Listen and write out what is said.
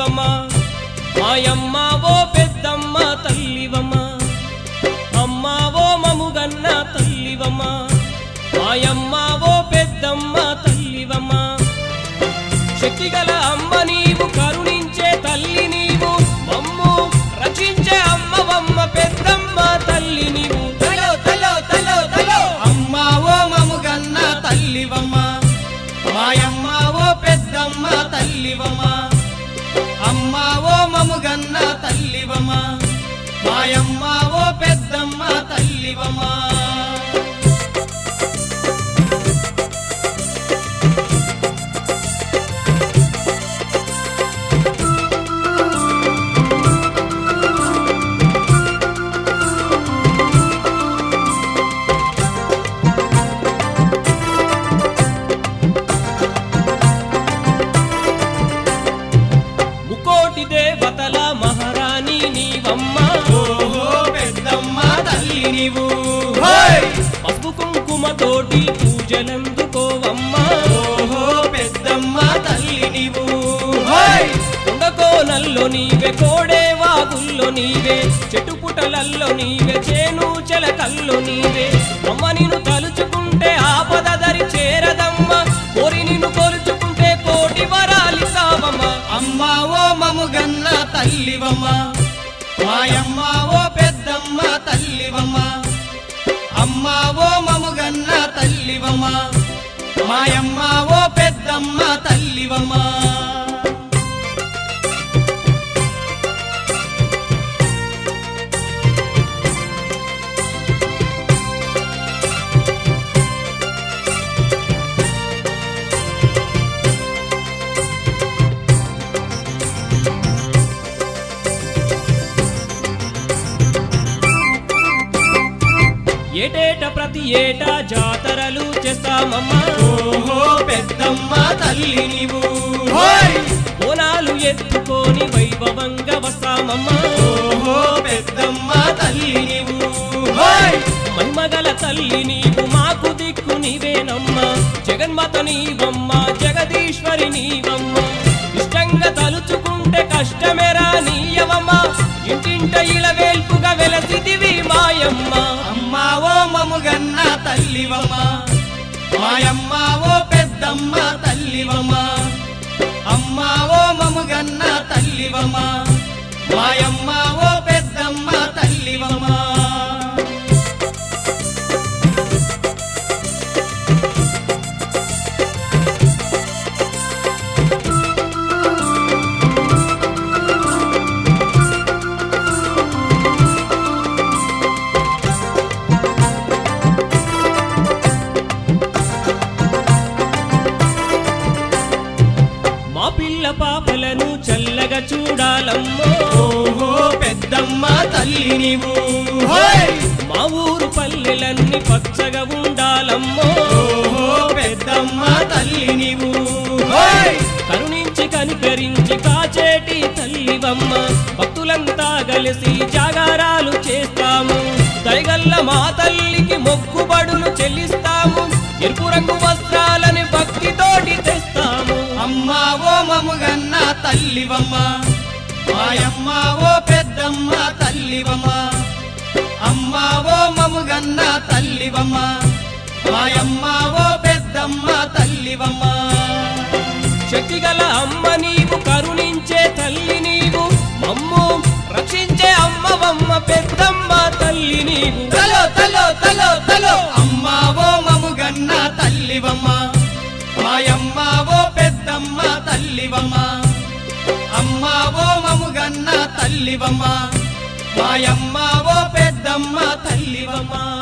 తల్లివమ్మ మాయమ్మ ఓ పెద్దమ్మ తల్లివమ్మ అమ్మ ఓ మముగన్న తల్లివమ్మ మాయమ్మ ఓ పెద్దమ్మ తల్లివమ్మ శక్తిగల అమ్మ నీవు కరుణించే తల్లి నీవు మమ్ము రచించే అమ్మవమ్మ పెద్దమ్మ తల్లి నీవు తలో తలో తలో తలో అమ్మ ఓ మముగన్న తల్లివమ్మ మాయమ్మ ఓ పెద్దమ్మ తల్లివమ్మ అమ్మ ఓ మముగన్న తల్లివమ్మ మాయమ్మ ఓ పెద్దమ్మ తల్లివమ్మ ముకోటి దేవతల మహారాణి నీవమ్మ ఓహో పెద్దమ్మ తల్లి నీవు హోయ్! పసుపు కుంకుమతోటి పూజలందుకోవమ్మ ఓహో పెద్దమ్మ తల్లి నీవు హోయ్! కొండకోనల్లో నీవే కోడే వాగుల్లో నీవే చెట్టు పుటలల్లో నీవే చేను చెలకల్లో నీవే అమ్మ నిన్ను తలుచుకుంటే ఆపద దరి చేరదమ్మ కోరి నిన్ను కొలుచుకుంటే కోటి వరాలిస్తావమ్మ అమ్మ ఓ మముగన్న తల్లివమ్మ మాయమ్మ ఓ పెద్దమ్మ తల్లివమ్మ అమ్మ ఓ మముగన్న తల్లివమ్మ మాయమ్మ ఓ పెద్దమ్మ తల్లివమ్మ ఏటేట ప్రతి ఏటా జాతరలు చేస్తామమ్మా ఓహో పెద్దమ్మ తల్లి నీవు హోయ్! బోనాలు ఎత్తుకొని వైభవంగా వస్తామమ్మా ఓహో పెద్దమ్మ తల్లి నీవు హోయ్! మహిమగల తల్లి నీవు మాకు దిక్కు నీవేనమ్మా జగన్మాత నీవమ్మ జగదీశ్వరి నీవమ్మ ఇష్టంగా తలుచుకుంటే కష్టమేరా నీయవమ్మ ఇంటింట ఇలవేల్పుగా వెలసిదివి మాయమ్మ అమ్మ ఓ మముగన్న తల్లివమ్మ మాయమ్మ ఓ పెద్దమ్మ తల్లివమ్మ అమ్మ ఓ మముగన్న తల్లివమ్మ మాయమ్మ ఓ పెద్దమ్మ తల్లివమ్మ మా పిల్ల పాపలను చల్లగా చూడాలమ్మో ఓహో పెద్దమ్మ తల్లి నీవు హోయ్! మా ఊరు పల్లెలన్నీ పచ్చగా ఉండాలమ్మో ఓహో పెద్దమ్మ తల్లి నీవు హోయ్! కరుణించి కనికరించి కాచేటి తల్లివమ్మ భక్తులంతా కలిసి జాగారాలు చేస్తాము దయగల్ల మా తల్లికి మొక్కుబడులు చెల్లిస్తాము ఎరుపు రంగు వస్త్రాలని భక్తితోటి తెస్తాము అమ్మ ఓ మముగన్న తల్లివమ్మ మాయమ్మ ఓ పెద్దమ్మ తల్లివమ్మ అమ్మ ఓ మముగన్న తల్లివమ్మ మాయమ్మ ఓ పెద్దమ్మ తల్లివమ్మ శక్తిగల అమ్మ నీవు కరుణించే తల్లి నీవు మమ్ము రక్షించే అమ్మవమ్మ పెద్దమ్మ తల్లి నీవు తలో తలో తలో తలో అమ్మ ఓ మముగన్న తల్లివమ్మ మాయమ్మ ఓ పెద్దమ్మ తల్లివమ్మ అమ్మ ఓ మముగన్న తల్లివమ్మ మాయమ్మ ఓ పెద్దమ్మ తల్లివమ్మ